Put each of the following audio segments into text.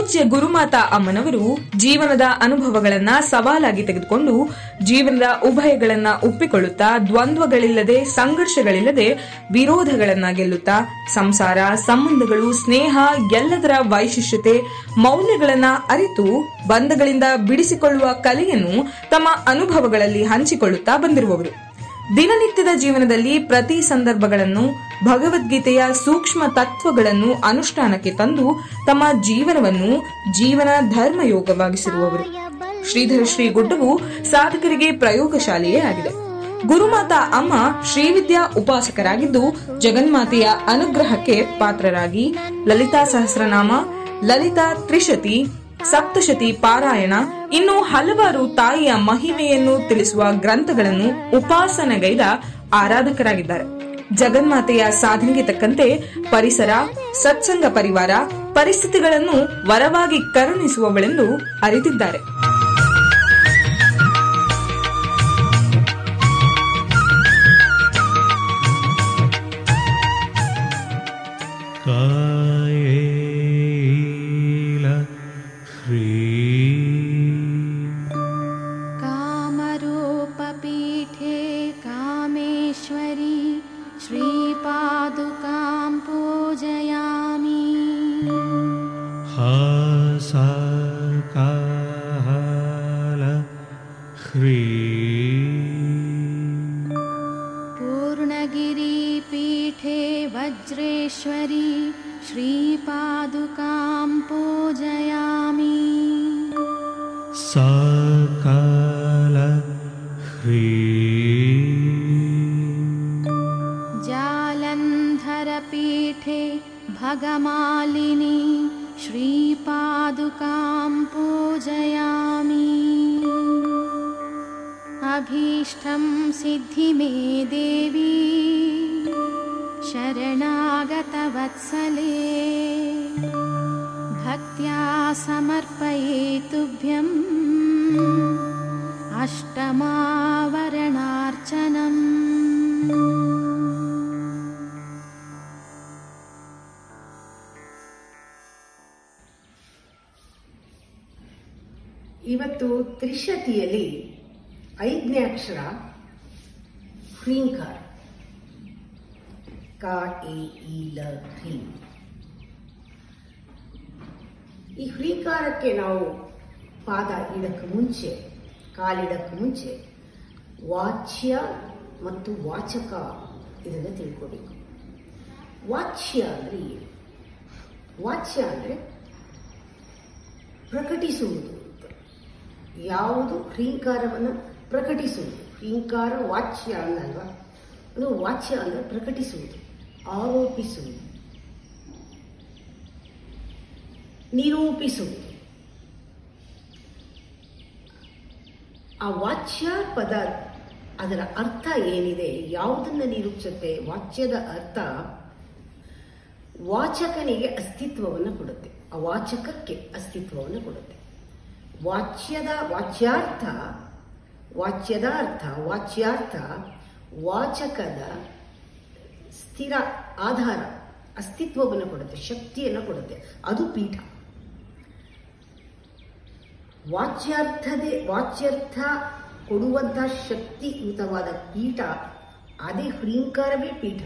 ಪೂಜ್ಯ ಗುರುಮಾತಾ ಅಮ್ಮನವರು ಜೀವನದ ಅನುಭವಗಳನ್ನ ಸವಾಲಾಗಿ ತೆಗೆದುಕೊಂಡು ಜೀವನದ ಉಭಯಗಳನ್ನ ಒಪ್ಪಿಕೊಳ್ಳುತ್ತಾ ದ್ವಂದ್ವಗಳಿಲ್ಲದೆ ಸಂಘರ್ಷಗಳಿಲ್ಲದೆ ವಿರೋಧಗಳನ್ನ ಗೆಲ್ಲುತ್ತಾ ಸಂಸಾರ ಸಂಬಂಧಗಳು ಸ್ನೇಹ ಎಲ್ಲದರ ವೈಶಿಷ್ಟ್ಯತೆ ಮೌಲ್ಯಗಳನ್ನ ಅರಿತು ಬಂಧಗಳಿಂದ ಬಿಡಿಸಿಕೊಳ್ಳುವ ಕಲೆಯನ್ನು ತಮ್ಮ ಅನುಭವಗಳಲ್ಲಿ ಹಂಚಿಕೊಳ್ಳುತ್ತಾ ಬಂದಿರುವವರು ದಿನನಿತ್ಯದ ಜೀವನದಲ್ಲಿ ಪ್ರತಿ ಸಂದರ್ಭಗಳನ್ನು ಭಗವದ್ಗೀತೆಯ ಸೂಕ್ಷ್ಮ ತತ್ವಗಳನ್ನು ಅನುಷ್ಠಾನಕ್ಕೆ ತಂದು ತಮ್ಮ ಜೀವನವನ್ನು ಜೀವನ ಧರ್ಮಯೋಗವಾಗಿಸಿರುವವರು ಶ್ರೀಧರ ಶ್ರೀ ಗುಡ್ಡವು ಸಾಧಕರಿಗೆ ಪ್ರಯೋಗಶಾಲೆಯೇ ಆಗಿದೆ ಗುರುಮಾತಾ ಅಮ್ಮ ಶ್ರೀವಿದ್ಯಾ ಉಪಾಸಕರಾಗಿದ್ದು ಜಗನ್ಮಾತೆಯ ಅನುಗ್ರಹಕ್ಕೆ ಪಾತ್ರರಾಗಿ ಲಲಿತಾ ಸಹಸ್ರನಾಮ ಲಲಿತಾ ತ್ರಿಶತಿ ಸಪ್ತಶತಿ ಪಾರಾಯಣ ಇನ್ನು ಹಲವಾರು ತಾಯಿಯ ಮಹಿಮೆಯನ್ನು ತಿಳಿಸುವ ಗ್ರಂಥಗಳನ್ನು ಉಪಾಸನೆಗೈದ ಆರಾಧಕರಾಗಿದ್ದಾರೆ ಜಗನ್ಮಾತೆಯ ಸಾಧನೆಗೆ ತಕ್ಕಂತೆ ಪರಿಸರ ಸತ್ಸಂಗ ಪರಿವಾರ ಪರಿಸ್ಥಿತಿಗಳನ್ನು ವರವಾಗಿ ಕರುಣಿಸುವವಳೆಂದು ಅರಿತಿದ್ದಾರೆ कायेल ह्रीं कामरूपपीठे कामेश्वरी श्रीपादुकां पूजयामि हासाकाल ह्रीं पूर्णगिरिपीठे वज्रेश्वरी श्रीपादुकां पूजयामि साकाल ह्रीं जालन्धरपीठे भगमालिनी श्रीपादुकां पूजयामि अभीष्टं सिद्धि मे देवी शरणागतवत्सले भक्त्या समर्पये तुभ्यम् अष्टमावरणार्चनम् ಇವತ್ತು ತ್ರಿಶತಿಯಲ್ಲಿ ಐದನೇ ಅಕ್ಷರ ಹ್ರೀಂಕಾರ ಕ ಎ ಇ ಲ ಹ್ರೀಂ ಈ ಹ್ರೀಂಕಾರಕ್ಕೆ ನಾವು ಪಾದ ಇಡಕ್ಕೆ ಮುಂಚೆ ಕಾಲಿಡಕ್ಕೆ ಮುಂಚೆ ವಾಚ್ಯ ಮತ್ತು ವಾಚಕ ಇದನ್ನು ತಿಳ್ಕೋಬೇಕು ವಾಚ್ಯ ಅಂದ್ರೆ ಏನು ವಾಚ್ಯ ಅಂದ್ರೆ ಪ್ರಕಟಿಸುವುದು ಅಂತ. ಯಾವುದು ಹ್ರೀಂಕಾರವನ್ನು ಪ್ರಕಟಿಸುವುದು ಹ್ರೀಂಕಾರ ವಾಚ್ಯ ಅನ್ನಲ್ವಾ ಅದು ವಾಚ್ಯ ಅಂದ್ರೆ ಪ್ರಕಟಿಸುವುದು ಆರೋಪಿಸುವುದು ನಿರೂಪಿಸುವುದು ಆ ವಾಚ್ಯ ಪದ ಅದರ ಅರ್ಥ ಏನಿದೆ ಯಾವುದನ್ನು ನಿರೂಪಿಸುತ್ತೆ ವಾಚ್ಯದ ಅರ್ಥ ವಾಚಕನಿಗೆ ಅಸ್ತಿತ್ವವನ್ನು ಕೊಡುತ್ತೆ ಆ ವಾಚಕಕ್ಕೆ ಅಸ್ತಿತ್ವವನ್ನು ಕೊಡುತ್ತೆ ವಾಚ್ಯದ ವಾಚ್ಯಾರ್ಥ ವಾಚ್ಯದ ಅರ್ಥ ವಾಚ್ಯಾರ್ಥ ವಾಚಕದ ಸ್ಥಿರ ಆಧಾರ ಅಸ್ತಿತ್ವವನ್ನು ಕೊಡುತ್ತೆ ಶಕ್ತಿಯನ್ನು ಕೊಡುತ್ತೆ ಅದು ಪೀಠ ವಾಚ್ಯಾರ್ಥದೇ ವಾಚ್ಯರ್ಥ ಕೊಡುವಂತಹ ಶಕ್ತಿಯುತವಾದ ಪೀಠ ಅದೇ ಹ್ರೀಂಕಾರವೇ ಪೀಠ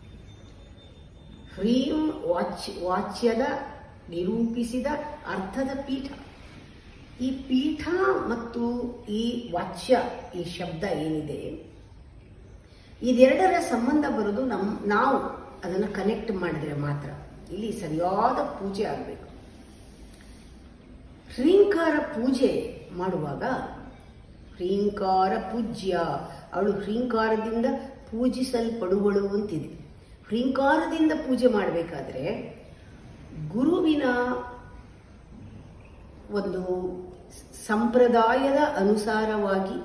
ಹ್ರೀಂ ವಾಚ್ ವಾಚ್ಯದ ನಿರೂಪಿಸಿದ ಅರ್ಥದ ಪೀಠ ಈ ಪೀಠ ಮತ್ತು ಈ ವಾಚ್ಯ ಈ ಶಬ್ದ ಏನಿದೆ ಇದೆರಡರ ಸಂಬಂಧ ಬರೋದು ನಮ್ ನಾವು ಅದನ್ನು ಕನೆಕ್ಟ್ ಮಾಡಿದ್ರೆ ಮಾತ್ರ ಇಲ್ಲಿ ಸರಿಯಾದ ಪೂಜೆ ಆಗಬೇಕು ಹ್ರೀಂಕಾರ ಪೂಜೆ ಮಾಡುವಾಗ ಹ್ರೀಂಕಾರ ಪೂಜ್ಯ ಅವಳು ಹ್ರೀಂಕಾರದಿಂದ ಪೂಜಿಸಲ್ಪಡುವಳು ಅಂತಿದೆ ಹ್ರೀಂಕಾರದಿಂದ ಪೂಜೆ ಮಾಡಬೇಕಾದ್ರೆ ಗುರುವಿನ ಒಂದು ಸಂಪ್ರದಾಯದ ಅನುಸಾರವಾಗಿ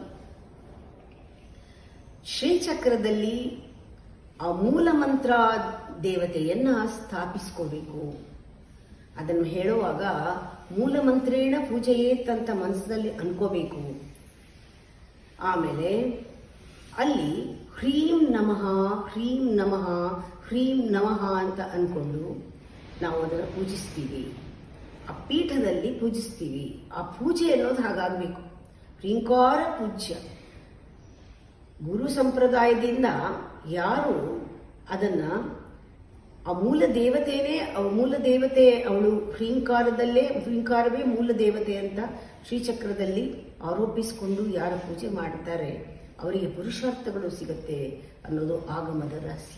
ಶ್ರೀಚಕ್ರದಲ್ಲಿ ಆ ಮೂಲ ಮಂತ್ರ ದೇವತೆಯನ್ನ ಸ್ಥಾಪಿಸ್ಕೋಬೇಕು ಅದನ್ನು ಹೇಳುವಾಗ ಮೂಲ ಮಂತ್ರೇಣ ಪೂಜೆಯೇತ್ ಅಂತ ಮನಸ್ಸಿನಲ್ಲಿ ಅನ್ಕೋಬೇಕು ಆಮೇಲೆ ಅಲ್ಲಿ ಹ್ರೀಂ ನಮಃ ಹ್ರೀಂ ನಮಃ ಹ್ರೀಂ ನಮಃ ಅಂತ ಅನ್ಕೊಂಡು ನಾವು ಅದನ್ನು ಪೂಜಿಸ್ತೀವಿ ಆ ಪೀಠದಲ್ಲಿ ಪೂಜಿಸ್ತೀವಿ ಆ ಪೂಜೆ ಅನ್ನೋದು ಹಾಗಾಗಬೇಕು ಹ್ರೀಂಕಾರ ಪೂಜ್ಯ ಗುರು ಸಂಪ್ರದಾಯದಿಂದ ಯಾರು ಅದನ್ನ ಆ ಮೂಲ ದೇವತೆನೇ ಅವ ಮೂಲ ದೇವತೆ ಅವಳು ಹ್ರೀಂಕಾರದಲ್ಲೇ ಹ್ರೀಂಕಾರವೇ ಮೂಲ ದೇವತೆ ಅಂತ ಶ್ರೀಚಕ್ರದಲ್ಲಿ ಆರೋಪಿಸಿಕೊಂಡು ಯಾರು ಪೂಜೆ ಮಾಡ್ತಾರೆ ಅವರಿಗೆ ಪುರುಷಾರ್ಥಗಳು ಸಿಗುತ್ತೆ ಅನ್ನೋದು ಆಗಮದ ರಹಸ್ಯ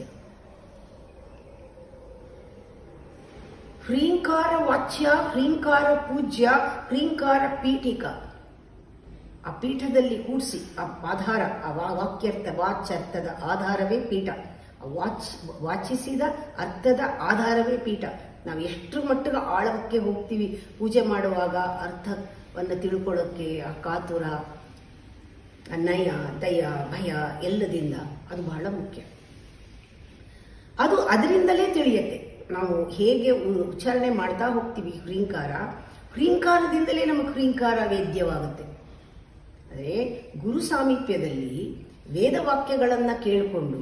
ಹ್ರೀಂಕಾರ ವಾಚ್ಯ ಹ್ರೀಂಕಾರ ಪೂಜ್ಯ ಹ್ರೀಂಕಾರ ಪೀಠಿಕ ಆ ಪೀಠದಲ್ಲಿ ಕೂಡಿಸಿ ಆ ಆಧಾರ ಆ ವಾ- ವಾಕ್ಯರ್ಥ ವಾಚ್ಯರ್ಥದ ಆಧಾರವೇ ಪೀಠ ಆ ವಾಚ್ ವಾಚಿಸಿದ ಅರ್ಥದ ಆಧಾರವೇ ಪೀಠ ನಾವು ಎಷ್ಟು ಮಟ್ಟಿಗೆ ಆಳಕ್ಕೆ ಹೋಗ್ತೀವಿ ಪೂಜೆ ಮಾಡುವಾಗ ಅರ್ಥವನ್ನು ತಿಳ್ಕೊಳ್ಳೋಕ್ಕೆ ಆ ಕಾತುರ ಆ ನಯ ದಯ ಭಯ ಎಲ್ಲದಿಂದ ಅದು ಬಹಳ ಮುಖ್ಯ ಅದು ಅದರಿಂದಲೇ ತಿಳಿಯುತ್ತೆ ನಾವು ಹೇಗೆ ಉ- ಉಚ್ಚಾರಣೆ ಮಾಡ್ತಾ ಹೋಗ್ತೀವಿ ಹ್ರೀಂಕಾರ ಹ್ರೀಂಕಾರದಿಂದಲೇ ನಮಗೆ ಹ್ರೀಂಕಾರ ವೇದ್ಯವಾಗುತ್ತೆ ಅಂದರೆ ಗುರು ಸಾಮೀಪ್ಯದಲ್ಲಿ ವೇದವಾಕ್ಯಗಳನ್ನ ಕೇಳಿಕೊಂಡು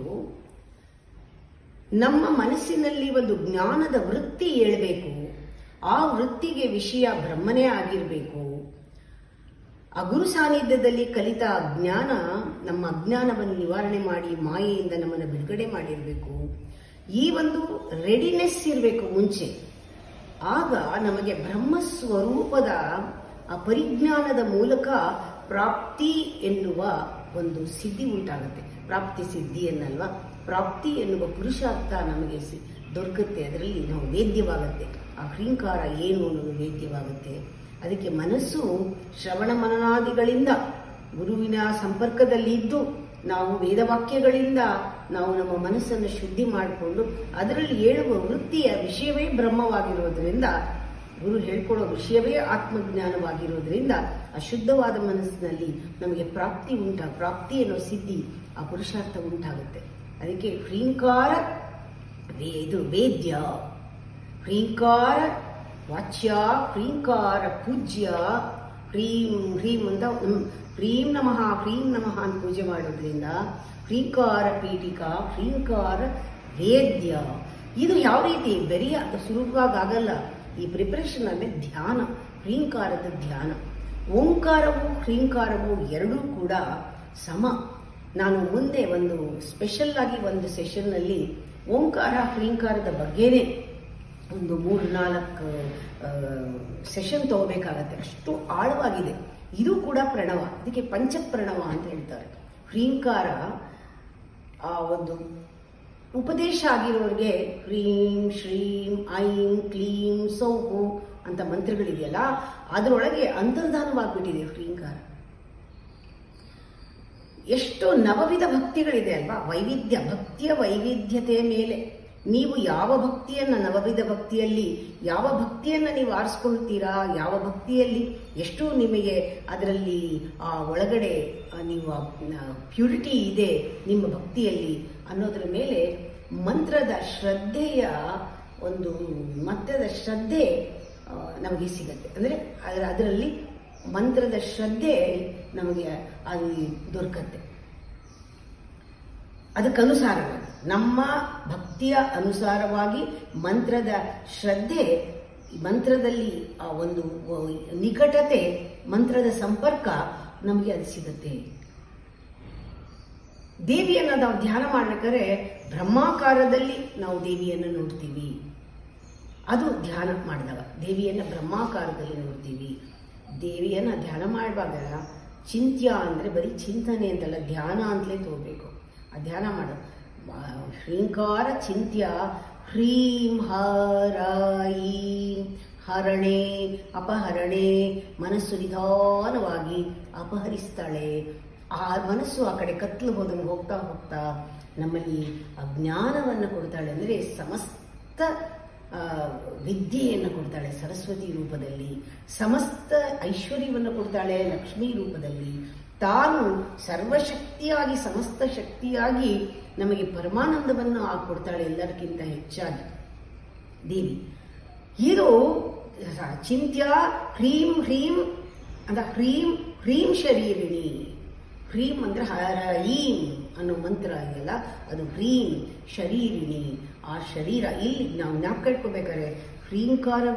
ನಮ್ಮ ಮನಸ್ಸಿನಲ್ಲಿ ಒಂದು ಜ್ಞಾನದ ವೃತ್ತಿ ಏಳಬೇಕು ಆ ವೃತ್ತಿಗೆ ವಿಷಯ ಬ್ರಹ್ಮನೇ ಆಗಿರಬೇಕು ಆ ಗುರು ಸಾನ್ನಿಧ್ಯದಲ್ಲಿ ಕಲಿತ ಜ್ಞಾನ ನಮ್ಮ ಅಜ್ಞಾನವನ್ನು ನಿವಾರಣೆ ಮಾಡಿ ಮಾಯೆಯಿಂದ ನಮ್ಮನ್ನು ಬಿಡುಗಡೆ ಮಾಡಿರಬೇಕು ಈ ಒಂದು ರೆಡಿನೆಸ್ ಇರಬೇಕು ಮುಂಚೆ ಆಗ ನಮಗೆ ಬ್ರಹ್ಮ ಸ್ವರೂಪದ ಆ ಪರಿಜ್ಞಾನದ ಮೂಲಕ ಪ್ರಾಪ್ತಿ ಎನ್ನುವ ಒಂದು ಸಿದ್ಧಿ ಉಂಟಾಗುತ್ತೆ ಪ್ರಾಪ್ತಿ ಸಿದ್ಧಿ ಅನ್ನಲ್ವಾ ಪ್ರಾಪ್ತಿ ಎನ್ನುವ ಪುರುಷಾರ್ಥ ನಮಗೆ ಸಿ ದೊರಕುತ್ತೆ ಅದರಲ್ಲಿ ನಾವು ವೇದ್ಯವಾಗುತ್ತೆ ಆ ಹ್ರೀಂಕಾರ ಏನು ಅನ್ನೋದು ವೇದ್ಯವಾಗುತ್ತೆ ಅದಕ್ಕೆ ಮನಸ್ಸು ಶ್ರವಣ ಮನನಾದಿಗಳಿಂದ ಗುರುವಿನ ಸಂಪರ್ಕದಲ್ಲಿ ಇದ್ದು ನಾವು ವೇದವಾಕ್ಯಗಳಿಂದ ನಾವು ನಮ್ಮ ಮನಸ್ಸನ್ನು ಶುದ್ಧಿ ಮಾಡಿಕೊಂಡು ಅದರಲ್ಲಿ ಹೇಳುವ ವೃತ್ತಿಯ ವಿಷಯವೇ ಬ್ರಹ್ಮವಾಗಿರೋದ್ರಿಂದ ಗುರು ಹೇಳ್ಕೊಡೋ ವಿಷಯವೇ ಆತ್ಮಜ್ಞಾನವಾಗಿರೋದ್ರಿಂದ ಆ ಶುದ್ಧವಾದ ಮನಸ್ಸಿನಲ್ಲಿ ನಮಗೆ ಪ್ರಾಪ್ತಿ ಉಂಟ ಪ್ರಾಪ್ತಿ ಅನ್ನೋ ಸಿದ್ಧಿ ಆ ಪುರುಷಾರ್ಥ ಉಂಟಾಗುತ್ತೆ ಅದಕ್ಕೆ ಹ್ರೀಂಕಾರ ವೇ- ಇದು ವೇದ್ಯ ಹ್ರೀಂಕಾರ ವಾಚ್ಯ ಹ್ರೀಂಕಾರ ಪೂಜ್ಯ ಹ್ರೀಂ ಹ್ರೀಂ ಅಂತ ಹ್ಮ್, ಹ್ರೀಂ ನಮಃ ಹ್ರೀಂ ನಮಃ ಅಂತ ಪೂಜೆ ಮಾಡೋದ್ರಿಂದ ಹ್ರೀಂಕಾರ ಪೀಠಿಕಾ ಹ್ರೀಂಕಾರ ವೇದ್ಯ ಇದು ಯಾವ ರೀತಿ ಬರೀ ಅದು ಸುಲಭವಾಗಿ ಆಗಲ್ಲ ಈ ಪ್ರಿಪರೇಷನ್ ಅಲ್ಲಿ ಧ್ಯಾನ ಹ್ರೀಂಕಾರದ ಧ್ಯಾನ ಓಂಕಾರವು ಹ್ರೀಂಕಾರವು ಎರಡೂ ಕೂಡ ಸಮ ನಾನು ಮುಂದೆ ಒಂದು ಸ್ಪೆಷಲ್ ಆಗಿ ಒಂದು ಸೆಷನ್ನಲ್ಲಿ ಓಂಕಾರ ಹ್ರೀಂಕಾರದ ಬಗ್ಗೆನೇ ಒಂದು ಮೂರು ನಾಲ್ಕು ಸೆಷನ್ ತಗೋಬೇಕಾಗತ್ತೆ ಅಷ್ಟು ಆಳವಾಗಿದೆ ಇದು ಕೂಡ ಪ್ರಣವ ಇದಕ್ಕೆ ಪಂಚಪ್ರಣವ ಅಂತ ಹೇಳ್ತಾರೆ ಹ್ರೀಂಕಾರ ಆ ಒಂದು ಉಪದೇಶ ಆಗಿರೋರಿಗೆ ಹ್ರೀಂ ಶ್ರೀಂ ಐಂ ಕ್ಲೀಂ ಸೌಹು ಅಂತ ಮಂತ್ರಗಳಿದೆಯಲ್ಲ ಅದರೊಳಗೆ ಅಂತರ್ಧಾನವಾಗ್ಬಿಟ್ಟಿದೆ ಹ್ರೀಂಕಾರ ಎಷ್ಟು ನವವಿಧ ಭಕ್ತಿಗಳಿದೆ ಅಲ್ವಾ ವೈವಿಧ್ಯ ಭಕ್ತಿಯ ವೈವಿಧ್ಯತೆಯ ಮೇಲೆ ನೀವು ಯಾವ ಭಕ್ತಿಯನ್ನ ನವವಿಧ ಭಕ್ತಿಯಲ್ಲಿ ಯಾವ ಭಕ್ತಿಯನ್ನ ನೀವು ಆರಿಸ್ಕೊಳ್ತೀರಾ ಯಾವ ಭಕ್ತಿಯಲ್ಲಿ ಎಷ್ಟು ನಿಮಗೆ ಅದರಲ್ಲಿ ಆ ಒಳಗಡೆ ಆ, ನೀವು ಪ್ಯೂರಿಟಿ ಇದೆ ನಿಮ್ಮ ಭಕ್ತಿಯಲ್ಲಿ ಅನ್ನೋದ್ರ ಮೇಲೆ ಮಂತ್ರದ ಶ್ರದ್ಧೆಯ ಒಂದು ಮತ್ತದ ಶ್ರದ್ಧೆ ಆ, ನಮಗೆ ಸಿಗತ್ತೆ ಅಂದ್ರೆ ಅದರ ಅದರಲ್ಲಿ ಮಂತ್ರದ ಶ್ರದ್ಧೆ ನಮಗೆ ಅಲ್ಲಿ ದೊರಕತ್ತೆ ಅದಕ್ಕನುಸಾರವಾಗಿ ನಮ್ಮ ಭಕ್ತಿಯ ಅನುಸಾರವಾಗಿ ಮಂತ್ರದ ಶ್ರದ್ಧೆ ಮಂತ್ರದಲ್ಲಿ ಆ ಒಂದು ನಿಕಟತೆ ಮಂತ್ರದ ಸಂಪರ್ಕ ನಮಗೆ ಅದು ಸಿಗುತ್ತೆ ದೇವಿಯನ್ನ ನಾವು ಧ್ಯಾನ ಮಾಡ್ಬೇಕಾದ್ರೆ ಬ್ರಹ್ಮಾಕಾರದಲ್ಲಿ ನಾವು ದೇವಿಯನ್ನು ನೋಡ್ತೀವಿ ಅದು ಧ್ಯಾನ ಮಾಡಿದಾಗ ದೇವಿಯನ್ನ ಬ್ರಹ್ಮಾಕಾರದಲ್ಲಿ ನೋಡ್ತೀವಿ ದೇವಿಯನ್ನ ಧ್ಯಾನ ಮಾಡುವಾಗ ಚಿಂತ್ಯ ಅಂದ್ರೆ ಬರೀ ಚಿಂತನೆ ಅಂತಲ್ಲ ಧ್ಯಾನ ಅಂತಲೇ ತಗೋಬೇಕು ಆ ಧ್ಯಾನ ಮಾಡ ಹ್ರೀಂಕಾರ ಚಿಂತ್ಯ ಹ್ರೀಂ ಹರಾಯೀಂ ಹರಣೆ ಅಪಹರಣೆ ಮನಸ್ಸು ನಿಧಾನವಾಗಿ ಅಪಹರಿಸ್ತಾಳೆ ಆ ಮನಸ್ಸು ಆ ಕಡೆ ಕತ್ಲು ಹೋದಂಗೆ ಹೋಗ್ತಾ ಹೋಗ್ತಾ ನಮ್ಮಲ್ಲಿ ಆ ಜ್ಞಾನವನ್ನು ಕೊಡ್ತಾಳೆ ಅಂದರೆ ಸಮಸ್ತ ಆ, ವಿದ್ಯೆಯನ್ನು ಕೊಡ್ತಾಳೆ ಸರಸ್ವತಿ ರೂಪದಲ್ಲಿ ಸಮಸ್ತ ಐಶ್ವರ್ಯವನ್ನು ಕೊಡ್ತಾಳೆ ಲಕ್ಷ್ಮೀ ರೂಪದಲ್ಲಿ ತಾನು ಸರ್ವಶಕ್ತಿಯಾಗಿ ಸಮಸ್ತ ಶಕ್ತಿಯಾಗಿ ನಮಗೆ ಪರಮಾನಂದವನ್ನು ಆ ಕೊಡ್ತಾಳೆ ಎಲ್ಲರಿಗಿಂತ ಹೆಚ್ಚಾಗಿ ದೇವಿ ಇದು ಚಿಂತ್ಯ ಹ್ರೀಂ ಹ್ರೀಂ ಅಂತ ಹ್ರೀಂ ಹ್ರೀಂ ಶರೀರಿಣಿ ಹ್ರೀಂ ಅಂದ್ರೆ ಹರೀಂ ಅನ್ನೋ ಮಂತ್ರ ಇದೆಯಲ್ಲ ಅದು ಹ್ರೀಂ ಶರೀರಿಣಿ ಆ ಶರೀರ ಇಲ್ಲಿ ನಾವು ಜ್ಞಾಪಕ ಇಟ್ಕೋಬೇಕಾದ್ರೆ ಹ್ರೀಂಕಾರವೇ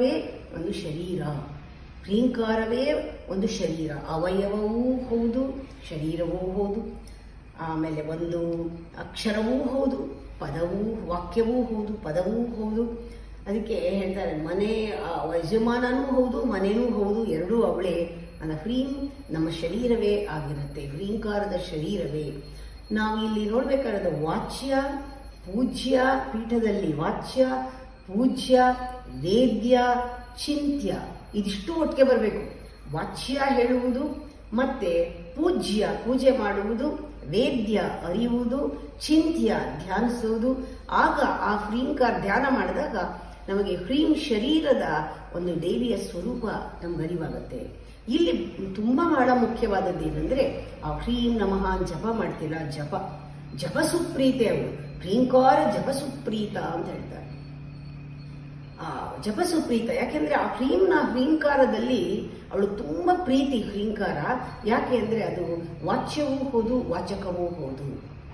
ಒಂದು ಶರೀರ ಹ್ರೀಂಕಾರವೇ ಒಂದು ಶರೀರ ಅವಯವವೂ ಹೌದು ಶರೀರವೂ ಹೌದು ಆಮೇಲೆ ಒಂದು ಅಕ್ಷರವೂ ಹೌದು ಪದವೂ ವಾಕ್ಯವೂ ಹೌದು ಪದವೂ ಹೌದು ಅದಕ್ಕೆ ಹೇಳ್ತಾರೆ ಮನೆ ಆ, ಯಜಮಾನನೂ ಹೌದು ಮನೆಯೂ ಹೌದು ಎರಡೂ ಅವಳೇ ಅಲ್ಲ ಹ್ರೀಂ ನಮ್ಮ ಶರೀರವೇ ಆಗಿರುತ್ತೆ ಹ್ರೀಂಕಾರದ ಶರೀರವೇ ನಾವು ಇಲ್ಲಿ ನೋಡ್ಬೇಕಾದ್ರೆ ವಾಚ್ಯ ಪೂಜ್ಯ ಪೀಠದಲ್ಲಿ ವಾಚ್ಯ ಪೂಜ್ಯ ವೇದ್ಯ ಚಿಂತ್ಯ ಇದಿಷ್ಟು ಒಟ್ಟಿಗೆ ಬರಬೇಕು ವಾಚ್ಯ ಹೇಳುವುದು ಮತ್ತೆ ಪೂಜ್ಯ ಪೂಜೆ ಮಾಡುವುದು ವೇದ್ಯ ಅರಿಯುವುದು ಚಿಂತ್ಯ ಧ್ಯಾನಿಸುವುದು ಆಗ ಆ ಹ್ರೀಂಕಾರ ಧ್ಯಾನ ಮಾಡಿದಾಗ ನಮಗೆ ಹ್ರೀಂ ಶರೀರದ ಒಂದು ದೇವಿಯ ಸ್ವರೂಪ ನಮ್ಗೆ ಅರಿವಾಗುತ್ತೆ ಇಲ್ಲಿ ತುಂಬಾ ಬಹಳ ಮುಖ್ಯವಾದದ್ದು ಏನಂದ್ರೆ ಆ ಹ್ರೀಂ ನಮಃ ಅಂತ ಜಪ ಮಾಡ್ತೀರಾ ಜಪ ಜಪ ಸುಪ್ರೀತೆ ಅವಳು ಹ್ರೀಂಕಾರ ಜಪ ಸುಪ್ರೀತ ಅಂತ ಹೇಳ್ತಾರೆ ಆ ಜಪ ಸುಪ್ರೀತ ಯಾಕೆಂದ್ರೆ ಆ ಹ್ರೀಂನ ಹ್ರೀಂಕಾರದಲ್ಲಿ ಅವಳು ತುಂಬಾ ಪ್ರೀತಿ ಹ್ರೀಂಕಾರ ಯಾಕೆ ಅಂದ್ರೆ ಅದು ವಾಚ್ಯವೂ ಹೌದು ವಾಚಕವೂ ಹೌದು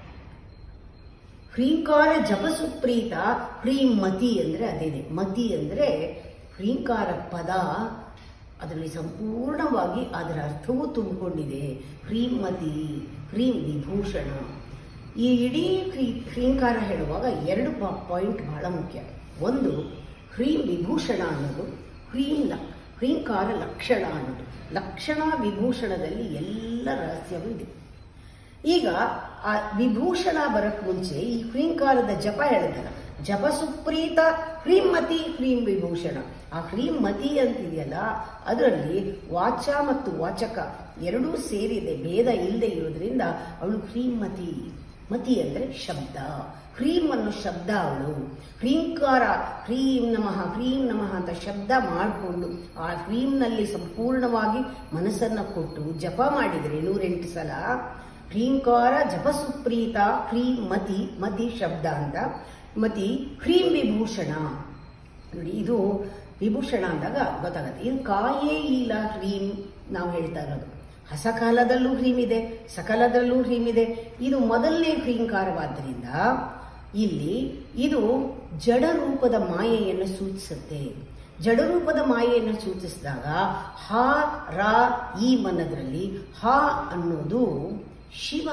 ಹ್ರೀಂಕಾರ ಜಪ ಸುಪ್ರೀತ ಹ್ರೀಂ ಮತಿ ಅಂದ್ರೆ ಅದೇನೆ ಮತಿ ಅಂದ್ರೆ ಹ್ರೀಂಕಾರ ಪದ ಅದರಲ್ಲಿ ಸಂಪೂರ್ಣವಾಗಿ ಅದರ ಅರ್ಥವೂ ತುಂಬಿಕೊಂಡಿದೆ ಹ್ರೀಂ ಮತಿ ಹ್ರೀಂ ವಿಭೂಷಣ ಈ ಇಡೀ ಹ್ರೀ- ಹ್ರೀಂಕಾರ ಹೇಳುವಾಗ ಎರಡು ಪಾಯಿಂಟ್ ಬಹಳ ಮುಖ್ಯ ಒಂದು ಹ್ರೀಂ ವಿಭೂಷಣ ಅನ್ನೋದು ಹ್ರೀಂ ಲ- ಹ್ರೀಂಕಾರ ಲಕ್ಷಣ ಅನ್ನೋದು ಲಕ್ಷಣ ವಿಭೂಷಣದಲ್ಲಿ ಎಲ್ಲ ರಹಸ್ಯವೂ ಇದೆ ಈಗ ಆ ವಿಭೂಷಣ ಬರಕ್ ಮುಂಚೆ ಈ ಹ್ರೀಂಕಾರದ ಜಪ ಹೇಳಿದಲ್ಲ ಜಪ ಸುಪ್ರೀತ ಹ್ರೀಂಮತಿ ಹ್ರೀಂ ವಿಭೂಷಣ ಆ ಹ್ರೀಂಮತಿ ಅಂತಿದೆಯಲ್ಲ ಅದರಲ್ಲಿ ವಾಚ ಮತ್ತು ವಾಚಕ ಎರಡೂ ಸೇರಿದೆ ಭೇದ ಇಲ್ಲದೆ ಇರೋದ್ರಿಂದ ಅವಳು ಹ್ರೀಂಮತಿ ಮತಿ ಅಂದ್ರೆ ಶಬ್ದ ಹ್ರೀಂ ಅನ್ನೋ ಶಬ್ದ ಅವಳು ಹ್ರೀಂಕಾರ ಹ್ರೀಂ ನಮಃ ಹ್ರೀಂ ನಮಃ ಅಂತ ಶಬ್ದ ಮಾಡಿಕೊಂಡು ಆ ಹ್ರೀಂನಲ್ಲಿ ಸಂಪೂರ್ಣವಾಗಿ ಮನಸ್ಸನ್ನ ಕೊಟ್ಟು ಜಪ ಮಾಡಿದರೆ ನೂರೆಂಟು ಸಲ ಹ್ರೀಂಕಾರ ಜಪ ಸುಪ್ರೀತ ಹ್ರೀಂ ಮತಿ ಮತಿ ಶಬ್ದ ಅಂತ ಮತಿ ಹ್ರೀಂ ವಿಭೂಷಣ ನೋಡಿ ಇದು ವಿಭೂಷಣ ಅಂದಾಗ ಗೊತ್ತಾಗತ್ತೆ ಇದು ಕಾಯೇ ಇಲ್ಲ ಹ್ರೀಂ ನಾವು ಹೇಳ್ತಾ ಇರೋದು ಹಸಕಾಲದಲ್ಲೂ ಹ್ರೀಂ ಇದೆ ಸಕಾಲದಲ್ಲೂ ಹ್ರೀಂ ಇದೆ ಇದು ಮೊದಲನೇ ಹ್ರೀಂಕಾರವಾದ್ದರಿಂದ ಇಲ್ಲಿ ಇದು ಜಡ ರೂಪದ ಮಾಯೆಯನ್ನು ಸೂಚಿಸುತ್ತೆ ಜಡರೂಪದ ಮಾಯೆಯನ್ನು ಸೂಚಿಸಿದಾಗ ಹ ರ ಈ ಮನ್ನದ್ರಲ್ಲಿ ಹ ಅನ್ನೋದು ಶಿವ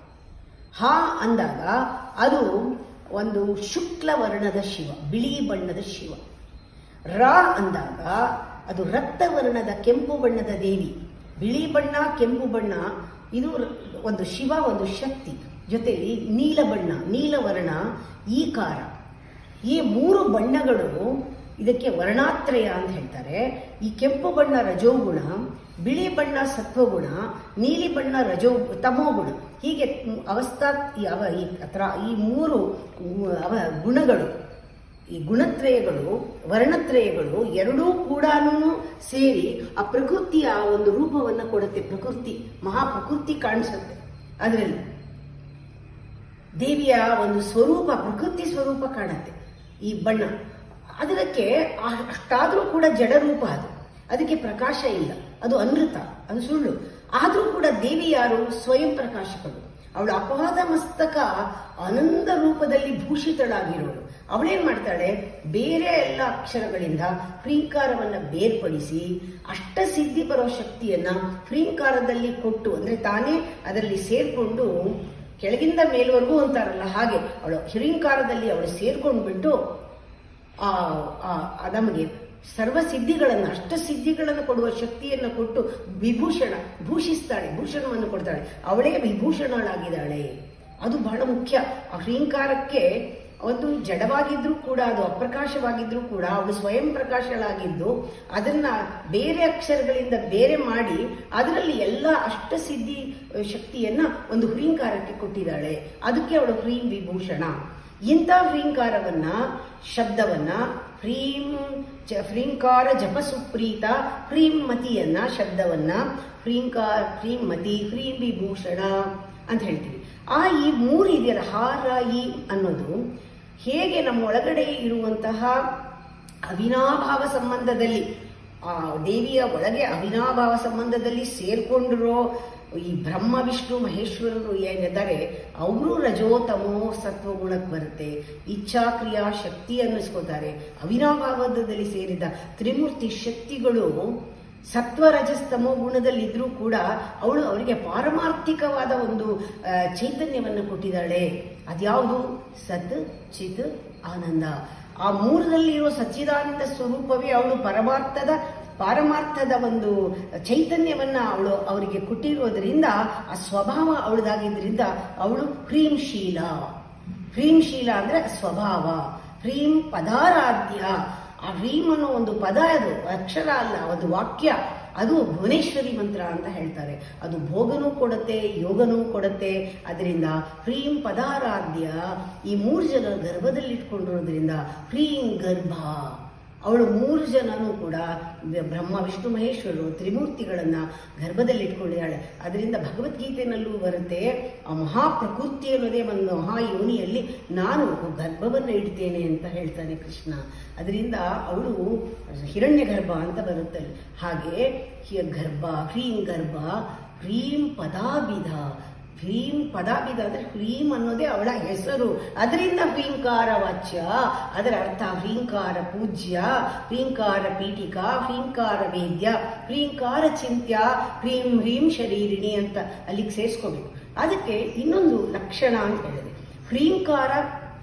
ಹ ಅಂದಾಗ ಅದು ಒಂದು ಶುಕ್ಲ ವರ್ಣದ ಶಿವ ಬಿಳಿ ಬಣ್ಣದ ಶಿವ ರ ಅಂದಾಗ ಅದು ರಕ್ತ ವರ್ಣದ ಕೆಂಪು ಬಣ್ಣದ ದೇವಿ ಬಿಳಿ ಬಣ್ಣ ಕೆಂಪು ಬಣ್ಣ ಇದು ರ- ಒಂದು ಶಿವ ಒಂದು ಶಕ್ತಿ ಜೊತೆಲಿ ನೀಲ ಬಣ್ಣ ನೀಲವರ್ಣ ಈಕಾರ ಈ ಮೂರು ಬಣ್ಣಗಳು ಇದಕ್ಕೆ ವರ್ಣಾತ್ರಯ ಅಂತ ಹೇಳ್ತಾರೆ ಈ ಕೆಂಪು ಬಣ್ಣ ರಜೋಗುಣ ಬಿಳಿ ಬಣ್ಣ ಸತ್ವಗುಣ ನೀಲಿ ಬಣ್ಣ ರಜೋ ತಮೋಗುಣ ಹೀಗೆ ಅವಸ್ಥಾ ಈ ಅವ ಈ ಅತ್ರ- ಈ ಮೂರು ಗು- ಅವ ಗುಣಗಳು ಈ ಗುಣತ್ರಯಗಳು ವರ್ಣತ್ರಯಗಳು ಎರಡೂ ಕೂಡ ಸೇರಿ ಆ ಪ್ರಕೃತಿಯ ಒಂದು ರೂಪವನ್ನ ಕೊಡುತ್ತೆ ಪ್ರಕೃತಿ ಮಹಾಪ್ರಕೃತಿ ಕಾಣಿಸುತ್ತೆ ಅದರಲ್ಲಿ ದೇವಿಯ ಒಂದು ಸ್ವರೂಪ ಪ್ರಕೃತಿ ಸ್ವರೂಪ ಕಾಣುತ್ತೆ ಈ ಬಣ್ಣ ಅದಕ್ಕೆ ಆ- ಅಷ್ಟಾದ್ರೂ ಕೂಡ ಜಡ ರೂಪ ಅದು ಅದಕ್ಕೆ ಪ್ರಕಾಶ ಇಲ್ಲ ಅದು ಅನೃತ ಅದು ಸುಳ್ಳು ಆದ್ರೂ ಕೂಡ ದೇವಿ ಯಾರು ಸ್ವಯಂ ಪ್ರಕಾಶಕಳು ಅವಳು ಅಪವಾದ ಮಸ್ತಕ ಆನಂದ ರೂಪದಲ್ಲಿ ಭೂಷಿತಳಾಗಿರೋಳು ಅವಳೇನ್ ಮಾಡ್ತಾಳೆ ಬೇರೆ ಎಲ್ಲ ಅಕ್ಷರಗಳಿಂದ ಹ್ರೀಂಕಾರವನ್ನ ಬೇರ್ಪಡಿಸಿ ಅಷ್ಟ ಸಿದ್ಧಿ ಬರೋ ಶಕ್ತಿಯನ್ನ ಹ್ರೀಂಕಾರದಲ್ಲಿ ಕೊಟ್ಟು ಅಂದ್ರೆ ತಾನೇ ಅದರಲ್ಲಿ ಸೇರ್ಕೊಂಡು ಕೆಳಗಿಂದ ಮೇಲ್ವರೆಗೂ ಅಂತಾರಲ್ಲ ಹಾಗೆ ಅವಳು ಹ್ರೀಂಕಾರದಲ್ಲಿ ಅವಳು ಸೇರ್ಕೊಂಡ್ಬಿಟ್ಟು ಆ ಆ- ಆ ನಮಗೆ ಸರ್ವ ಸಿದ್ಧಿಗಳನ್ನು ಅಷ್ಟ ಸಿದ್ಧಿಗಳನ್ನು ಕೊಡುವ ಶಕ್ತಿಯನ್ನು ಕೊಟ್ಟು ವಿಭೂಷಣ ಭೂಷಿಸ್ತಾಳೆ ಭೂಷಣವನ್ನು ಕೊಡ್ತಾಳೆ ಅವಳೇ ವಿಭೂಷಣಳಾಗಿದ್ದಾಳೆ ಅದು ಬಹಳ ಮುಖ್ಯ ಆ ಹ್ರೀಂಕಾರಕ್ಕೆ ಒಂದು ಜಡವಾಗಿದ್ರೂ ಕೂಡ ಅದು ಅಪ್ರಕಾಶವಾಗಿದ್ರೂ ಕೂಡ ಅವಳು ಸ್ವಯಂ ಪ್ರಕಾಶಳಾಗಿದ್ದು ಅದನ್ನ ಬೇರೆ ಅಕ್ಷರಗಳಿಂದ ಬೇರೆ ಮಾಡಿ ಅದರಲ್ಲಿ ಎಲ್ಲ ಅಷ್ಟಸಿದ್ಧಿ ಅಹ್, ಶಕ್ತಿಯನ್ನ ಒಂದು ಹ್ರೀಂಕಾರಕ್ಕೆ ಕೊಟ್ಟಿದ್ದಾಳೆ ಅದಕ್ಕೆ ಅವಳು ಹ್ರೀಂ ವಿಭೂಷಣ ಇಂಥ ಹ್ರೀಂಕಾರವನ್ನ ಶಬ್ದವನ್ನ ಹ್ರೀಂ ಜ- ಹ್ರೀಂಕಾರ ಜಪ ಸುಪ್ರೀತ ಹ್ರೀಂ ಮತಿಯನ್ನ ಶಬ್ದವನ್ನ ಹ್ರೀಂಕಾರ ಹ್ರೀಂ ಮತಿ ಹ್ರೀಂ ವಿಭೂಷಣ ಅಂತ ಹೇಳ್ತೀವಿ ಆ ಈ ಮೂರು ಇದೆಯಲ್ಲ ಹಾರ ಈ ಅನ್ನೋದು ಹೇಗೆ ನಮ್ಮ ಒಳಗಡೆ ಇರುವಂತಹ ಅವಿನಾಭಾವ ಸಂಬಂಧದಲ್ಲಿ ಆ ದೇವಿಯ ಒಳಗೆ ಅವಿನಾಭಾವ ಸಂಬಂಧದಲ್ಲಿ ಸೇರ್ಕೊಂಡಿರೋ ಈ ಬ್ರಹ್ಮ ವಿಷ್ಣು ಮಹೇಶ್ವರರು ಏನಿದ್ದಾರೆ ಅವರು ರಜೋತಮೋ ಸತ್ವ ಗುಣಕ್ಕೆ ಬರುತ್ತೆ ಇಚ್ಛಾಕ್ರಿಯಾ ಶಕ್ತಿ ಅನ್ನಿಸ್ಕೋತಾರೆ ಅವಿನಾಭಾವದಲ್ಲಿ ಸೇರಿದ ತ್ರಿಮೂರ್ತಿ ಶಕ್ತಿಗಳು ಸತ್ವ ರಜಸ್ತಮೋ ಗುಣದಲ್ಲಿದ್ರೂ ಕೂಡ ಅವಳು ಅವರಿಗೆ ಪಾರಮಾರ್ಥಿಕವಾದ ಒಂದು ಆ, ಚೈತನ್ಯವನ್ನು ಕೊಟ್ಟಿದ್ದಾಳೆ ಅದ್ಯಾವುದು ಸತ್ ಚಿತ್ ಆನಂದ ಆ ಮೂರರಲ್ಲಿರುವ ಸಚ್ಚಿದಾನಂದ ಸ್ವರೂಪವೇ ಅವಳು ಪರಮಾರ್ಥದ ಪಾರಮಾರ್ಥದ ಒಂದು ಚೈತನ್ಯವನ್ನ ಅವಳು ಅವರಿಗೆ ಕೊಟ್ಟಿರೋದ್ರಿಂದ ಆ ಸ್ವಭಾವ ಅವಳದಾಗಿದ್ದರಿಂದ ಅವಳು ಹ್ರೀಂಶೀಲ ಹ್ರೀಂಶೀಲ ಅಂದ್ರೆ ಸ್ವಭಾವ ಹ್ರೀಂ ಪದಾರಾಧ್ಯ ಆ ಹ್ರೀಂ ಅನ್ನೋ ಒಂದು ಪದ ಅದು ಅಕ್ಷರ ಅಲ್ಲ ಒಂದು ವಾಕ್ಯ ಅದು ಭುವನೇಶ್ವರಿ ಮಂತ್ರ ಅಂತ ಹೇಳ್ತಾರೆ ಅದು ಭೋಗನೂ ಕೊಡುತ್ತೆ ಯೋಗನೂ ಕೊಡುತ್ತೆ ಅದರಿಂದ ಹ್ರೀಂ ಪದಾರಾಧ್ಯ ಈ ಮೂರು ಜನ ಗರ್ಭದಲ್ಲಿಟ್ಕೊಂಡಿರೋದ್ರಿಂದ ಹ್ರೀಂ ಗರ್ಭ ಅವಳು ಮೂರು ಜನನೂ ಕೂಡ ಬ್ರಹ್ಮ ವಿಷ್ಣು ಮಹೇಶ್ವರರು ತ್ರಿಮೂರ್ತಿಗಳನ್ನ ಗರ್ಭದಲ್ಲಿ ಇಟ್ಕೊಂಡಿದ್ದಾಳೆ ಅದರಿಂದ ಭಗವದ್ಗೀತೆನಲ್ಲೂ ಬರುತ್ತೆ ಆ ಮಹಾಪ್ರಕೃತಿ ಅನ್ನೋದೇ ಒಂದು ಮಹಾ ಯೋನಿಯಲ್ಲಿ ನಾನು ಗರ್ಭವನ್ನು ಇಡ್ತೇನೆ ಅಂತ ಹೇಳ್ತಾನೆ ಕೃಷ್ಣ ಅದರಿಂದ ಅವಳು ಹಿರಣ್ಯ ಗರ್ಭ ಅಂತ ಬರುತ್ತೆ ಹಾಗೆ ಹಿ- ಗರ್ಭ ಹ್ರೀಂ ಗರ್ಭ ಹ್ರೀಂ ಪದಾಭಿಧ ಹ್ರೀಂ ಪದಾಭಿಧ ಅಂದ್ರೆ ಹ್ರೀಂ ಅನ್ನೋದೇ ಅವಳ ಹೆಸರು ಅದರಿಂದ ಹ್ರೀಂಕಾರ ವಾಚ್ಯ ಅದರ ಅರ್ಥ ಹ್ರೀಂಕಾರ ಪೂಜ್ಯ ಹ್ರೀಂಕಾರ ಪೀಠಿಕಾ ಹ್ರೀಂಕಾರ ವೇದ್ಯ ಹ್ರೀಂಕಾರ ಚಿಂತ್ಯ ಹ್ರೀಂ ಹ್ರೀಂ ಶರೀರಿಣಿ ಅಂತ ಅಲ್ಲಿಗೆ ಸೇರಿಸ್ಕೋಬೇಕು ಅದಕ್ಕೆ ಇನ್ನೊಂದು ಲಕ್ಷಣ ಅಂತ ಹೇಳಿದೆ ಹ್ರೀಂಕಾರ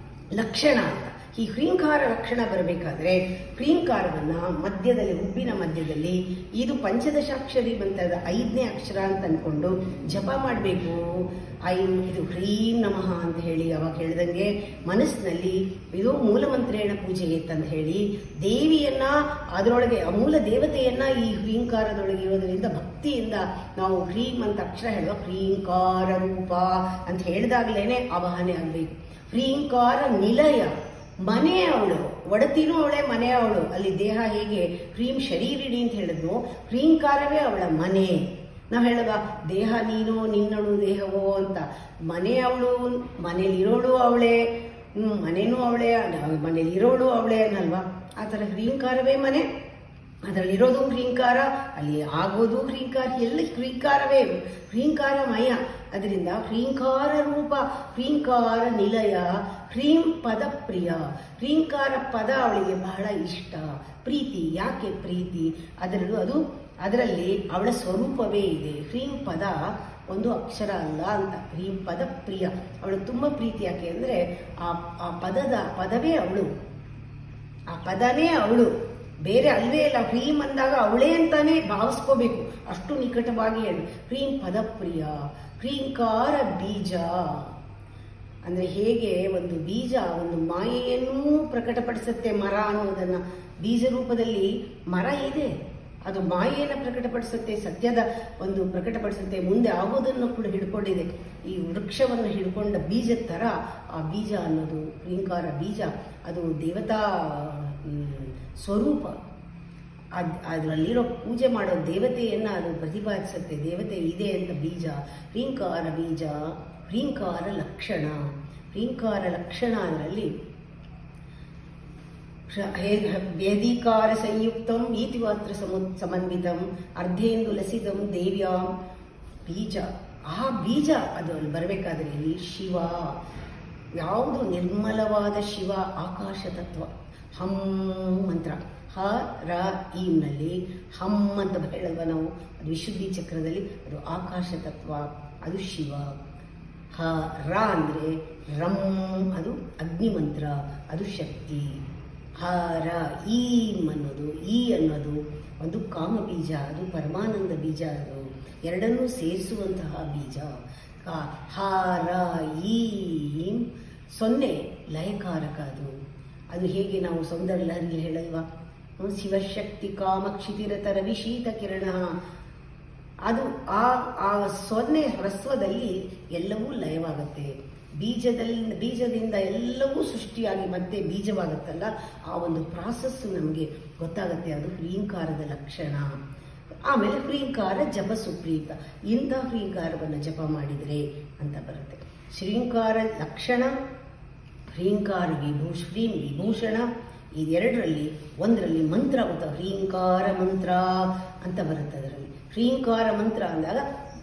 ಲಕ್ಷಣ ಅಂತ ಈ ಹ್ರೀಂಕಾರ ಲಕ್ಷಣ ಬರಬೇಕಾದ್ರೆ ಹ್ರೀಂಕಾರವನ್ನ ಮಧ್ಯದಲ್ಲಿ ಹುಬ್ಬಿನ ಮಧ್ಯದಲ್ಲಿ ಇದು ಪಂಚದಶಾಕ್ಷರಿ ಮಂತ್ರದ ಐದನೇ ಅಕ್ಷರ ಅಂತ ಅನ್ಕೊಂಡು ಜಪ ಮಾಡಬೇಕು ಐ ಇದು ಹ್ರೀಂ ನಮಃ ಅಂತ ಹೇಳಿ ಅವಾಗ ಹೇಳ್ದಂಗೆ ಮನಸ್ಸಿನಲ್ಲಿ ಇದು ಮೂಲಮಂತ್ರೇಣ ಪೂಜೆ ಅಂತ ಹೇಳಿ ದೇವಿಯನ್ನ ಅದರೊಳಗೆ ಆ ಮೂಲ ದೇವತೆಯನ್ನ ಈ ಹ್ರೀಂಕಾರದೊಳಗೆ ಇರೋದ್ರಿಂದ ಭಕ್ತಿಯಿಂದ ನಾವು ಹ್ರೀಂ ಅಂತ ಅಕ್ಷರ ಹೇಳುವ ಹ್ರೀಂಕಾರ ರೂಪ ಅಂತ ಹೇಳಿದಾಗ್ಲೇನೆ ಆವಾಹನೆ ಆಗ್ಬೇಕು ಹ್ರೀಂಕಾರ ನಿಲಯ ಮನೆ ಅವಳು ಒಡತಿನೂ ಅವಳೆ ಮನೆ ಅವಳು ಅಲ್ಲಿ ದೇಹ ಹೇಗೆ ಹ್ರೀಂ ಶರೀರಿಣಿ ಅಂತ ಹೇಳಿದ್ನು ಹ್ರೀಂಕಾರವೇ ಅವಳ ಮನೆ ನಾವು ಹೇಳುವ ದೇಹ ನೀನು ನಿನ್ನಳು ದೇಹವೋ ಅಂತ ಮನೆ ಅವಳು ಮನೇಲಿರೋಳು ಅವಳೇ ಹ್ಮ್ ಮನೆನೂ ಅವಳೇ ಮನೇಲಿರೋಳು ಅವಳೇ ಅನ್ನಲ್ವಾ ಆ ಥರ ಹ್ರೀಂಕಾರವೇ ಮನೆ ಅದರಲ್ಲಿರೋದು ಹ್ರೀಂಕಾರ ಅಲ್ಲಿ ಆಗೋದು ಹ್ರೀಂಕಾರ ಎಲ್ಲ ಹ್ರೀಂಕಾರವೇ ಹ್ರೀಂಕಾರಮಯ ಅದರಿಂದ ಹ್ರೀಂಕಾರ ರೂಪ ಹ್ರೀಂಕಾರ ನಿಲಯ ಹ್ರೀಂ ಪದ ಪ್ರಿಯ ಹ್ರೀಂಕಾರ ಪದ ಅವಳಿಗೆ ಬಹಳ ಇಷ್ಟ ಪ್ರೀತಿ ಯಾಕೆ ಪ್ರೀತಿ ಅದರಲ್ಲೂ ಅದು ಅದರಲ್ಲಿ ಅವಳ ಸ್ವರೂಪವೇ ಇದೆ ಹ್ರೀಂ ಪದ ಒಂದು ಅಕ್ಷರ ಅಲ್ಲ ಅಂತ ಹ್ರೀಂ ಪದ ಪ್ರಿಯ ಅವಳು ತುಂಬ ಪ್ರೀತಿ ಯಾಕೆ ಅಂದರೆ ಆ ಆ ಪದದ ಪದವೇ ಅವಳು ಆ ಪದನೇ ಅವಳು ಬೇರೆ ಅಲ್ವೇ ಇಲ್ಲ ಹ್ರೀಂ ಅಂದಾಗ ಅವಳೇ ಅಂತಾನೆ ಭಾವಿಸ್ಕೋಬೇಕು ಅಷ್ಟು ನಿಕಟವಾಗಿ ಹೇಳಿ ಹ್ರೀಂ ಪದಪ್ರಿಯ ಹ್ರೀಂಕಾರ ಬೀಜ ಅಂದ್ರೆ ಹೇಗೆ ಒಂದು ಬೀಜ ಒಂದು ಮಾಯೆಯನ್ನೂ ಪ್ರಕಟಪಡಿಸುತ್ತೆ ಮರ ಅನ್ನೋದನ್ನ ಬೀಜ ರೂಪದಲ್ಲಿ ಮರ ಇದೆ ಅದು ಮಾಯೆಯನ್ನು ಪ್ರಕಟಪಡಿಸುತ್ತೆ ಸತ್ಯದ ಒಂದು ಪ್ರಕಟಪಡಿಸುತ್ತೆ ಮುಂದೆ ಆಗೋದನ್ನು ಕೂಡ ಹಿಡ್ಕೊಂಡಿದೆ ಈ ವೃಕ್ಷವನ್ನು ಹಿಡ್ಕೊಂಡ ಬೀಜದ ತರ ಆ ಬೀಜ ಅನ್ನೋದು ಹ್ರೀಂಕಾರ ಬೀಜ ಅದು ದೇವತಾ ಹ್ಮ್, ಸ್ವರೂಪ ಅದ್ ಅದರಲ್ಲಿರೋ ಪೂಜೆ ಮಾಡೋ ದೇವತೆಯನ್ನ ಅದು ಪ್ರತಿಪಾದಿಸುತ್ತೆ ದೇವತೆ ಇದೆ ಅಂತ ಬೀಜ ಹ್ರೀಂಕಾರ ಬೀಜ ಹ್ರೀಂಕಾರ ಲಕ್ಷಣ ಹ್ರೀಂಕಾರ ಲಕ್ಷಣ ಅದರಲ್ಲಿ ವೇದಿಕಾರ ಸಂಯುಕ್ತಂ ನೀತಿವಾತ್ರ ಸಮು ಸಮನ್ವಿತಂ ಅರ್ಧೇಂದು ಲಸಿತಂ ದೇವ್ಯಾಂ ಬೀಜ ಆ ಬೀಜ ಅದು ಅಲ್ಲಿ ಬರಬೇಕಾದ್ರೆ ಇಲ್ಲಿ ಶಿವ ಯಾವುದು ನಿರ್ಮಲವಾದ ಶಿವ ಆಕಾಶ ತತ್ವ ಹಂ ಮಂತ್ರ ಹ ರ ಈಮ್ನಲ್ಲಿ ಹಂ ಅಂತ ಹೇಳಲ್ವ ನಾವು ಅದು ವಿಶುದ್ಧಿ ಚಕ್ರದಲ್ಲಿ ಅದು ಆಕಾಶ ತತ್ವ ಅದು ಶಿವ ಹ ರ ಅಂದರೆ ರಂ ಅದು ಅಗ್ನಿ ಮಂತ್ರ ಅದು ಶಕ್ತಿ ಹ ರ ಈಂ ಅನ್ನೋದು ಈ ಅನ್ನೋದು ಒಂದು ಕಾಮ ಬೀಜ ಅದು ಪರಮಾನಂದ ಬೀಜ ಅದು ಎರಡನ್ನೂ ಸೇರಿಸುವಂತಹ ಬೀಜ ಕ- ಹ ರ ಈಂ ಸೊನ್ನೆ ಲಯಕಾರಕ ಅದು ಅದು ಹೇಗೆ ನಾವು ಸೌಂದರ್ಯ ಲಹರಿ ಹೇಳಲ್ವಾ ಹ್ಮ್, ಶಿವಶಕ್ತಿ ಕಾಮ ಕ್ಷಿತಿರತರ ವಿಶೀತ ಕಿರಣ ಅದು ಆ ಆ ಸೊನ್ನೆ ಹ್ರಸ್ವದಲ್ಲಿ ಎಲ್ಲವೂ ಲಯವಾಗುತ್ತೆ ಬೀಜದಲ್ಲಿ ಬೀಜದಿಂದ ಎಲ್ಲವೂ ಸೃಷ್ಟಿಯಾಗಿ ಮತ್ತೆ ಬೀಜವಾಗುತ್ತಲ್ಲ ಆ ಒಂದು ಪ್ರಾಸೆಸ್ ನಮಗೆ ಗೊತ್ತಾಗುತ್ತೆ ಅದು ಹ್ರೀಂಕಾರದ ಲಕ್ಷಣ ಆಮೇಲೆ ಹ್ರೀಂಕಾರ ಜಪ ಸುಪ್ರೀತ ಇಂಥ ಹ್ರೀಂಕಾರವನ್ನು ಜಪ ಮಾಡಿದರೆ ಅಂತ ಬರುತ್ತೆ ಶ್ರೀಂಕಾರ ಲಕ್ಷಣ ಹ್ರೀಂಕಾರ ವಿಭೂಷ್ ಹ್ರೀಂ ವಿಭೂಷಣ ಇದೆರಡರಲ್ಲಿ ಒಂದರಲ್ಲಿ ಮಂತ್ರ ಗೊತ್ತಾ ಹ್ರೀಂಕಾರ ಮಂತ್ರ ಅಂತ ಬರುತ್ತೆ ಅದರಲ್ಲಿ ಹ್ರೀಂಕಾರ ಮಂತ್ರ ಅಂದಾಗ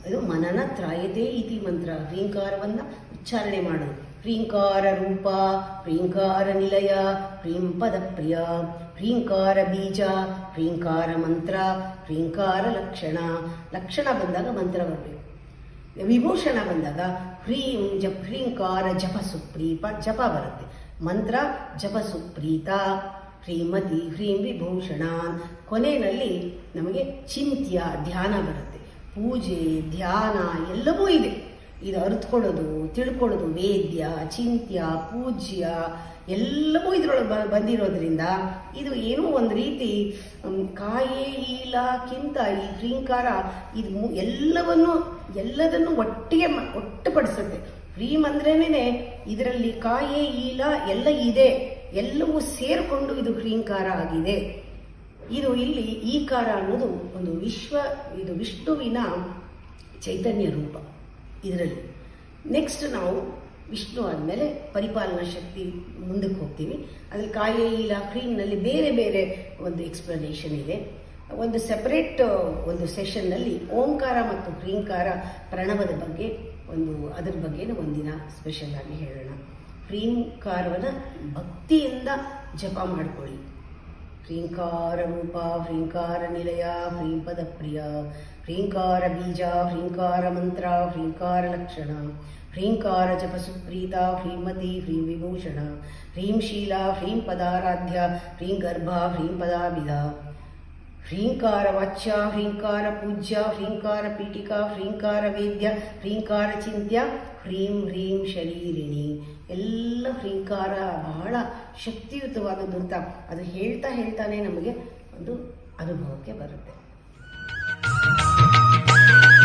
ಇದು ಮನನ ತ್ರಾಯತೆ ಇತಿ ಮಂತ್ರ ಹ್ರೀಂಕಾರವನ್ನ ಉಚ್ಚಾರಣೆ ಮಾಡೋದು ಹ್ರೀಂಕಾರ ರೂಪ ಹ್ರೀಂಕಾರ ನಿಲಯ ಹ್ರೀಂ ಪದ ಪ್ರಿಯ ಹ್ರೀಂಕಾರ ಬೀಜ ಹ್ರೀಂಕಾರ ಮಂತ್ರ ಹ್ರೀಂಕಾರ ಲಕ್ಷಣ ಲಕ್ಷಣ ಬಂದಾಗ ಮಂತ್ರ ಬರಬೇಕು ವಿಭೂಷಣ ಬಂದಾಗ ಹ್ರೀಂ ಜಪ ಹ್ರೀಂಕಾರ ಜಪ ಸುಪ್ರೀಪ ಜಪ ಬರುತ್ತೆ ಮಂತ್ರ ಜಪ ಸುಪ್ರೀತ ಶ್ರೀಮತಿ ಹ್ರೀಂ ವಿಭೂಷಣ ಕೊನೆಯಲ್ಲಿ ನಮಗೆ ಚಿಂತ್ಯ ಧ್ಯಾನ ಬರುತ್ತೆ ಪೂಜೆ ಧ್ಯಾನ ಎಲ್ಲವೂ ಇದೆ ಇದು ಅರ್ಥಕೊಳ್ಳೋದು ತಿಳ್ಕೊಳ್ಳೋದು ವೇದ್ಯ ಚಿಂತ್ಯ ಪೂಜ್ಯ ಎಲ್ಲವೂ ಇದರೊಳಗೆ ಬ ಬಂದಿರೋದ್ರಿಂದ ಇದು ಏನೋ ಒಂದು ರೀತಿ ಮ್, ಕಾಯೇ ಈಲಕ್ಕಿಂತ ಈ ಹ್ರೀಂಕಾರ ಇದು ಮು- ಎಲ್ಲವನ್ನು ಎಲ್ಲದನ್ನು ಒಟ್ಟಿಗೆ ಮ- ಒಟ್ಟುಪಡಿಸುತ್ತೆ ಹ್ರೀಂ ಅಂದ್ರೇನೆ ಇದರಲ್ಲಿ ಕಾಯೇ ಈಲ ಎಲ್ಲ ಇದೆ ಎಲ್ಲವೂ ಸೇರಿಕೊಂಡು ಇದು ಹ್ರೀಂಕಾರ ಆಗಿದೆ ಇದು ಇಲ್ಲಿ ಈಕಾರ ಅನ್ನೋದು ಒಂದು ವಿಶ್ವ ಇದು ವಿಷ್ಣುವಿನ ಚೈತನ್ಯ ರೂಪ ಇದರಲ್ಲಿ ನೆಕ್ಸ್ಟ್ ನಾವು ವಿಷ್ಣು ಆದಮೇಲೆ ಪರಿಪಾಲನಾ ಶಕ್ತಿ ಮುಂದಕ್ಕೆ ಹೋಗ್ತೀವಿ ಅದ್ರಲ್ಲಿ ಕಾಯೇ ಇಲ್ಲ ಕ್ರೀಮ್ನಲ್ಲಿ ಬೇರೆ ಬೇರೆ ಒಂದು ಎಕ್ಸ್ಪ್ಲನೇಷನ್ ಇದೆ ಒಂದು ಸೆಪರೇಟ್ ಒಂದು ಸೆಷನ್ನಲ್ಲಿ ಓಂಕಾರ ಮತ್ತು ಹ್ರೀಂಕಾರ ಪ್ರಣವದ ಬಗ್ಗೆ ಒಂದು ಅದ್ರ ಬಗ್ಗೆ ಒಂದಿನ ಸ್ಪೆಷಲ್ ಆಗಿ ಹೇಳೋಣ ಹ್ರೀಂಕಾರವನ್ನು ಭಕ್ತಿಯಿಂದ ಜಪ ಮಾಡ್ಕೊಳ್ಳಿ ಹ್ರೀಂಕಾರ ರೂಪ ಹ್ರೀಂಕಾರ ನಿಲಯ ಹ್ರೀಂ ಪದ ಪ್ರಿಯ ಹ್ರೀಂಕಾರ ಬೀಜ ಹ್ರೀಂಕಾರ ಮಂತ್ರ ಹ್ರೀಂಕಾರ ಲಕ್ಷಣ ಹ್ರೀಂಕಾರ ಜಪ ಸುಪ್ರೀತ ಹ್ರೀಮತಿ ಹ್ರೀಂ ವಿಭೂಷಣ ಹ್ರೀಂ ಶೀಲ ಹ್ರೀಂ ಪದಾರಾಧ್ಯ ಹ್ರೀಂ ಗರ್ಭ ಹ್ರೀಂ ಪದಾಭಿಧ ಹ್ರೀಂಕಾರ ವಾಚ್ಯ ಹ್ರೀಂಕಾರ ಪೂಜ್ಯ ಹ್ರೀಂಕಾರ ಪೀಠಿಕಾ ಹ್ರೀಂಕಾರ ವೇದ್ಯ ಹ್ರೀಂಕಾರ ಚಿಂತ್ಯ ಹ್ರೀಂ ಹ್ರೀಂ ಶರೀರಿಣಿ ಎಲ್ಲ ಹ್ರೀಂಕಾರ ಬಹಳ ಶಕ್ತಿಯುತವಾದದ್ದು ಅಂತ ಅದು ಹೇಳ್ತಾ ಹೇಳ್ತಾನೆ ನಮಗೆ ಒಂದು ಅನುಭವಕ್ಕೆ ಬರುತ್ತೆ